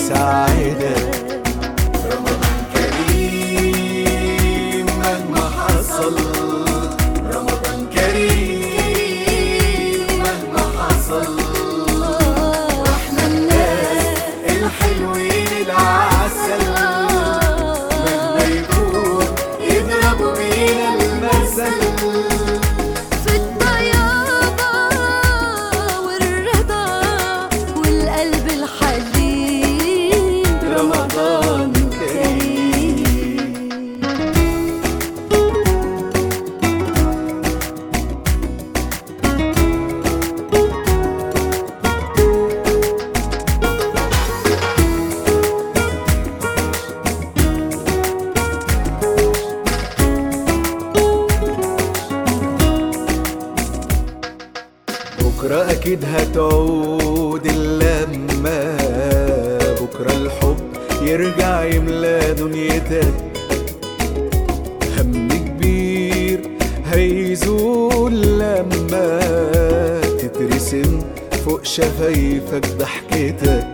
يسعدك رمضان كريم مهما حصل رمضان كريم مهما حصل واحنا الناس الحلوين العسل مهما يكون يضربوا بينا المثل في الطيابة والرضا والقلب الحليم رمضان كريم بكرة أكيد هتعود اللمة بكرة الحب يرجع يملى دنيتك هم كبير هيزول لما تترسم فوق شفايفك ضحكتك